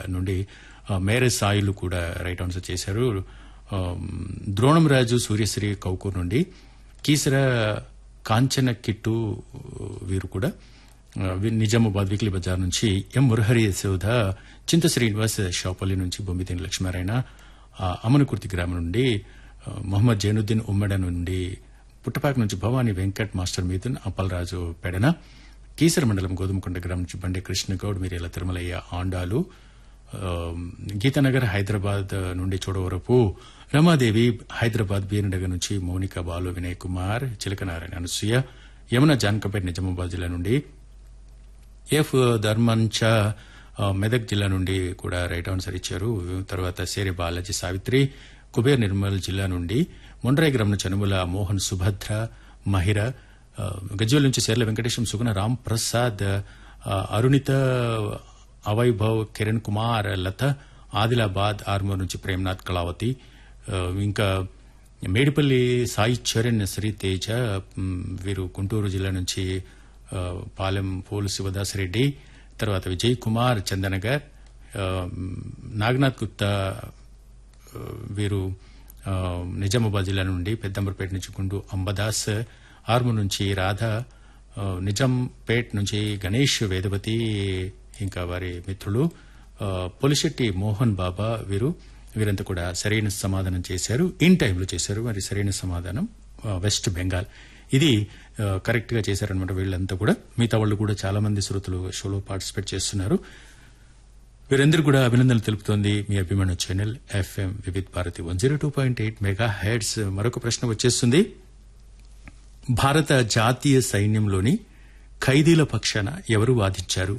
నుండి ఆ, మేరే సాయిలు కూడా రైట్ ఆన్సర్ చేశారు ఆ, ద్రోణంరాజు సూర్యశ్రీ కౌకూర్ నుండి కీసర కాంచన కిట్టు వీరు కూడా ఆ, వి- నిజామాబాద్ వీక్లీ బజార్ నుంచి ఎం మురహరి యశోధ చింత శ్రీనివాస్ షాపల్లి నుంచి బొమ్మిదేని లక్ష్మారాయణ ఆ, అమనకుర్తి గ్రామం నుండి ఆ, మొహమ్మద్ జైనుద్దీన్ ఉమ్మడ నుండి పుట్టపాక నుంచి భవానీ వెంకట్ మాస్టర్ మీదున్ అప్పలరాజు పెడన కీసర మండలం గోధుమకొండ గ్రామం నుంచి బండే కృష్ణగౌడ్ మీరేల తిరుమలయ్య ఆండాలు ఆ, గీతానగర్ హైదరాబాద్ నుండి చూడవరపు రమాదేవి హైదరాబాద్ బీరనగర్ నుంచి మౌనిక బాలు వినయ్ కుమార్ చిలకనారాయణ అనసూయ యమున జానకంపేట నిజామాబాద్ జిల్లా నుండి ఎఫ్ ధర్మంచ ఆ, మెదక్ జిల్లా నుండి కూడా రైట్ ఆన్సర్ ఇచ్చారు తర్వాత సేరి బాలాజీ సావిత్రి కుబేర్ నిర్మల్ జిల్లా నుండి మొండ్రాయి గ్రామం చనుముల మోహన్ సుభద్ర మహిర ఆ, గజ్వేల్ నుంచి సేర్ల వెంకటేశం సుగుణ రామ్ ప్రసాద్ ఆ, అరుణిత అవైభవ్ కిరణ్ కుమార్ లత ఆదిలాబాద్ ఆర్మూర్ నుంచి ప్రేమ్నాథ్ కళావతి ఆ, ఇంకా మేడిపల్లి సాయి చరణ్ శ్రీ తేజ మ్, వీరు గుంటూరు జిల్లా నుంచి ఆ, పాలెం పోలు శివదాస్ రెడ్డి తర్వాత విజయ్ కుమార్ చందనగర్ ఆ, మ్, నాగనాథ్ గుప్తా ఆ, వీరు ఆ, నిజామాబాద్ జిల్లా నుండి పెద్దంబరపేట నుంచి గుండు అంబదాస్ ఆర్మూర్ నుంచి రాధ ఆ, నిజాంపేట్ నుంచి గణేష్ వేదవతి ఇంకా వారి మిత్రులు ఆ, పొలిశెట్టి మోహన్ బాబా వీరు వీరంతా కూడా సరైన సమాధానం చేశారు ఇన్ టైంలో చేశారు మరి సరైన సమాధానం ఆ, వెస్ట్ బెంగాల్ ఇది ఆ, కరెక్ట్ గా చేశారనమాట వీళ్ళంతా కూడా మిగతా వాళ్ళు కూడా చాలా మంది శ్రోతలు షోలో పార్టిసిపేట్ చేస్తున్నారు వీరందరూ కూడా అభినందనలు తెలుపుతోంది మీ అభిమాన channel FM Vividh Bharati one zero two point eight mega heads మరొక ప్రశ్న వచ్చేస్తుంది భారత జాతీయ సైన్యంలోని ఖైదీల పక్షాన ఎవరు వాదించారు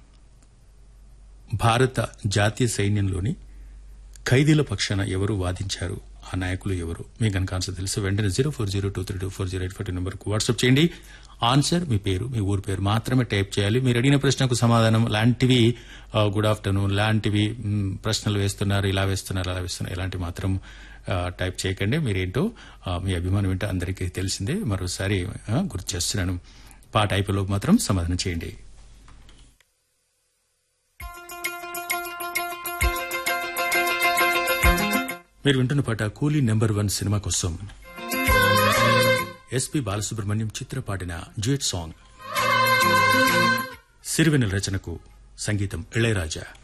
భారత జాతీయ సైన్యంలోని ఖైదీల పక్షాన ఎవరు వాదించారు ఆ నాయకులు ఎవరు మీ కనుక ఆన్సర్ తెలుసు వెంటనే zero four zero two three two four zero eight five నెంబర్కు వాట్సాప్ చేయండి ఆన్సర్ మీ పేరు మీ ఊరి పేరు మాత్రమే టైప్ చేయాలి మీరు అడిగిన ప్రశ్నకు సమాధానం లాంటివి ఆ, గుడ్ ఆఫ్టర్నూన్ లాంటివి మ్, ప్రశ్నలు వేస్తున్నారు ఇలా వేస్తున్నారు అలా వేస్తున్నారు ఇలాంటివి మాత్రం ఆ, టైప్ చేయకండి మీరేంటో ఆ, మీ అభిమానం ఏంటో అందరికీ తెలిసిందే మరోసారి ఆ, గుర్తు చేస్తున్నాను పాట అయిపోలోపు మాత్రం సమాధానం చేయండి మీరు వింటున్న పాట కూలీ నెంబర్ వన్ సినిమా కోసం ఎస్పి బాలసుబ్రహ్మణ్యం చిత్ర పాడిన డ్యూయట్ సాంగ్ సిరివెన్నెల రచనకు సంగీతం ఇళయరాజా